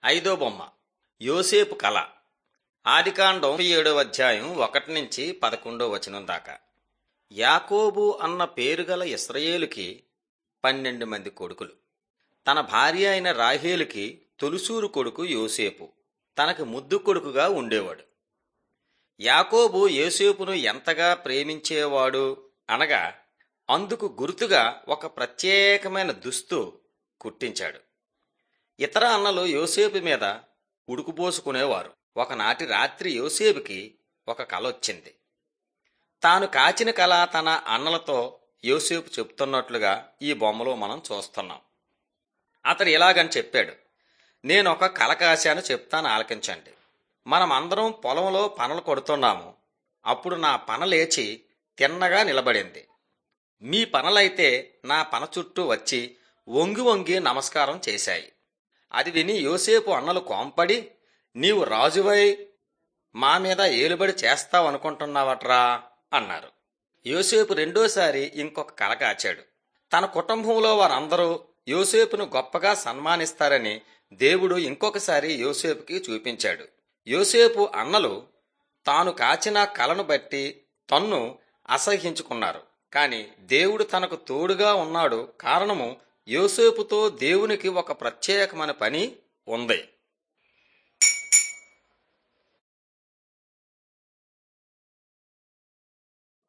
ఐదో బొమ్మ యోసేపు కళ ఆదికాండం ఏడవ అధ్యాయం ఒకటి నుంచి పదకొండో వచనం దాకా యాకోబు అన్న పేరు గల ఇస్రయేలుకి పన్నెండు మంది కొడుకులు తన భార్య అయిన రాహేలుకి తొలుసూరు కొడుకు యోసేపు తనకు ముద్దు కొడుకుగా ఉండేవాడు యాకోబు యోసేపును ఎంతగా ప్రేమించేవాడు అనగా అందుకు గుర్తుగా ఒక ప్రత్యేకమైన దుస్తు కుట్టించాడు ఇతర అన్నలు యోసేపు మీద ఉడుకుపోసుకునేవారు ఒకనాటి రాత్రి యోసేపుకి ఒక కల వచ్చింది తాను కాచిన కళ తన అన్నలతో యోసేపు చెప్తున్నట్లుగా ఈ బొమ్మలో మనం చూస్తున్నాం అతడు ఇలాగని చెప్పాడు నేను ఒక కల కాశాను చెప్తాను ఆలకించండి మనం అందరం పొలంలో పనలు కొడుతున్నాము అప్పుడు నా పన లేచి తిన్నగా నిలబడింది మీ పనలైతే నా పన చుట్టూ వచ్చి వంగి వంగి నమస్కారం చేశాయి అది విని యోసేపు అన్నలు కోంపడి నీవు రాజువై మా మీద ఏలుబడి చేస్తావనుకుంటున్నావట్రా అన్నారు యోసేపు రెండోసారి ఇంకొక కల కాచాడు తన కుటుంబంలో వారందరూ యోసేపును గొప్పగా సన్మానిస్తారని దేవుడు ఇంకొకసారి యోసేపుకి చూపించాడు యోసేపు అన్నలు తాను కాచిన కలను బట్టి తన్ను అసహ్యించుకున్నారు కాని దేవుడు తనకు తోడుగా ఉన్నాడు కారణము యోసేపుతో దేవునికి ఒక ప్రత్యేకమైన పని ఉంది